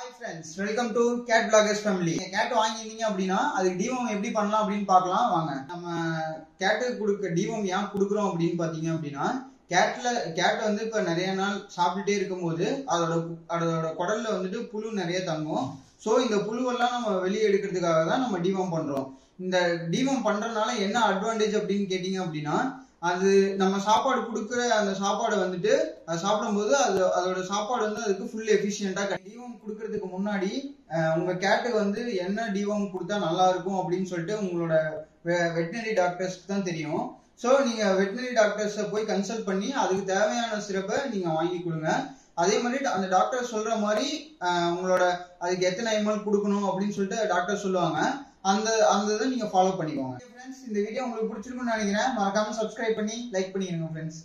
hi friends welcome to cat bloggers family cat வாங்கியிருந்தீங்க அப்படின்னா அதுக்கு டிவோம் எப்படி பண்ணலாம் அப்படின்னு பார்க்கலாம் வாங்க நம்ம கேட்டுக்கு கொடுக்க டிவோம் ஏன் கொடுக்குறோம் அப்படின்னு பார்த்தீங்க அப்படின்னா கேட்ல கேட் வந்து இப்போ நிறைய நாள் சாப்பிட்டுட்டே இருக்கும்போது அதோட அதோட குடல்ல வந்துட்டு புழு நிறைய தங்கும் ஸோ இந்த புழுவெல்லாம் நம்ம வெளியே எடுக்கிறதுக்காக தான் நம்ம டிவோம் பண்றோம் இந்த டிவோம் பண்றதுனால என்ன அட்வான்டேஜ் அப்படின்னு கேட்டிங்க அப்படின்னா அது நம்ம சாப்பாடு கொடுக்குற அந்த சாப்பாடை வந்துட்டு அது சாப்பிடும்போது அது அதோட சாப்பாடு வந்து அதுக்கு ஃபுல் எஃபிஷியண்டா டிவோம் கொடுக்கறதுக்கு முன்னாடி அஹ், உங்க கேட்டுக்கு வந்து என்ன டிவோம் கொடுத்தா நல்லா இருக்கும் அப்படின்னு சொல்லிட்டு உங்களோட வெட்டினரி டாக்டர்ஸ்க்கு தான் தெரியும் ஸோ நீங்க வெட்டினரி டாக்டர்ஸை போய் கன்சல்ட் பண்ணி அதுக்கு தேவையான சிறப்பை நீங்க வாங்கி கொடுங்க அதே மாதிரி அந்த டாக்டர் சொல்ற மாதிரி அஹ், உங்களோட அதுக்கு எத்தனை எம்எல் கொடுக்கணும் அப்படின்னு சொல்லிட்டு டாக்டர் சொல்லுவாங்க அந்த அந்த இதை நீங்க ஃபாலோ பண்ணிக்கோங்க ஃப்ரெண்ட்ஸ் இந்த வீடியோ உங்களுக்கு பிடிச்சிருக்கும்னு நினைக்கிறேன் மறக்காம சப்ஸ்கிரைப் பண்ணி லைக் பண்ணிடுங்க ஃப்ரெண்ட்ஸ்